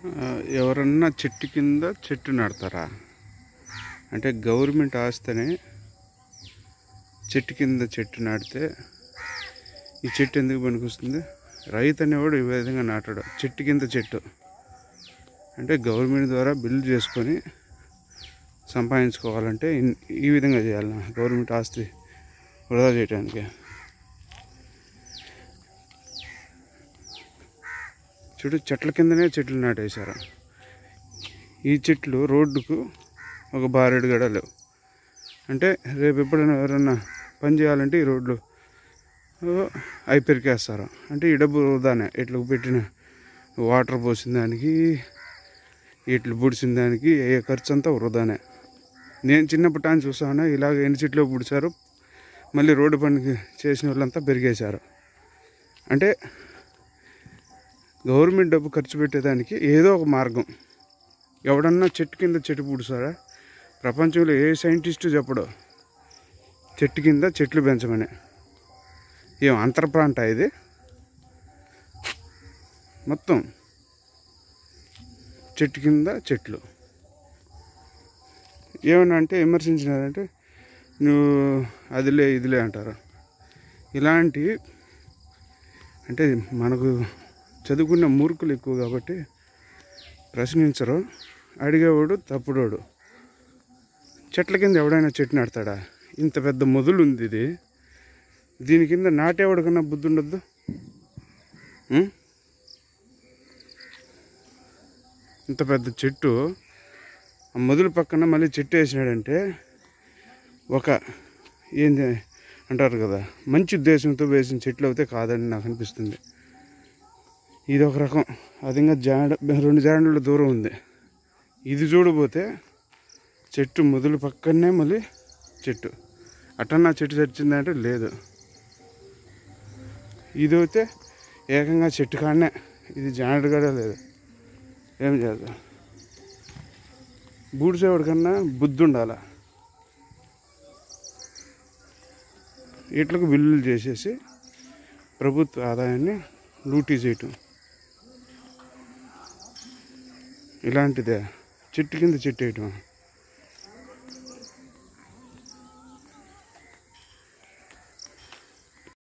ఆ, ఎవరన్నా చెట్టు కింద చెట్టు నాడతారా అంటే గవర్నమెంట్ ఆస్తనే చెట్టు కింద చెట్టు నాటితే ఈ చెట్టు ఎందుకు పనికొస్తుంది రైతు అనేవాడు ఈ విధంగా నాటాడు చెట్టు కింద చెట్టు అంటే గవర్నమెంట్ ద్వారా బిల్లు చేసుకొని సంపాదించుకోవాలంటే ఇన్- ఈ విధంగా చేయాలి గవర్నమెంట్ ఆస్తి వృధా చేయడానికి చూడు చెట్ల కిందనే చెట్లు నాటేశారు ఈ చెట్లు రోడ్డుకు ఒక బారెడు గడ లేవు అంటే రేపు ఎప్పుడైనా ఎవరైనా పని చేయాలంటే ఈ రోడ్లు ఓ, అవి పెరికేస్తారు అంటే ఈ డబ్బు వృధానే ఇట్లా పెట్టిన వాటర్ పోసిన దానికి ఇట్లు పుడిచిన దానికి ఏ ఖర్చు అంతా వృధానే నేను చిన్నప్పటి నుంచి చూసాను ఇలాగ ఎన్ని చెట్లు పుడిచారు మళ్ళీ రోడ్డు పనికి చేసిన వాళ్ళంతా పెరిగేశారు అంటే గవర్నమెంట్ డబ్బు ఖర్చు పెట్టేదానికి ఏదో ఒక మార్గం ఎవడన్నా చెట్టు కింద చెట్టు పుడుస్తారా ప్రపంచంలో ఏ సైంటిస్టు చెప్పడు చెట్టు కింద చెట్లు పెంచమని ఏం అంతర్ప్రాంత ఇది మొత్తం చెట్టు కింద చెట్లు ఏమన్నా అంటే విమర్శించినారంటే నువ్వు అదిలే ఇదిలే అంటారు ఇలాంటి అంటే మనకు చదువుకున్న మూర్ఖులు ఎక్కువ కాబట్టి ప్రశ్నించరు అడిగేవాడు తప్పుడోడు చెట్ల కింద ఎవడైనా చెట్టు నాడతాడా ఇంత పెద్ద మొదలు ఉంది ఇది దీని కింద నాటేవాడు కన్నా బుద్ధి ఉండొద్దు ఉం? ఇంత పెద్ద చెట్టు ఆ మొదలు పక్కన మళ్ళీ చెట్టు వేసినాడంటే ఒక ఏంది అంటారు కదా మంచి ఉద్దేశంతో వేసిన చెట్లు అయితే కాదని నాకు అనిపిస్తుంది ఇది ఒక రకం అది ఇంకా జాడ రెండు జాడల దూరం ఉంది ఇది చూడబోతే చెట్టు మొదలు పక్కనే మళ్ళీ చెట్టు అటన్నా చెట్టు చచ్చిందంటే లేదు ఇది అయితే ఏకంగా చెట్టు కాడనే ఇది జానడు కూడా లేదు ఏం చేద్దాం బూడిసేవాడి కన్నా బుద్ధి ఉండాల ఇట్లకు బిల్లులు చేసేసి ప్రభుత్వ ఆదాయాన్ని లూటీ చేయటం ఇలాంటిదే చెట్టు కింద చెట్టు వేయటం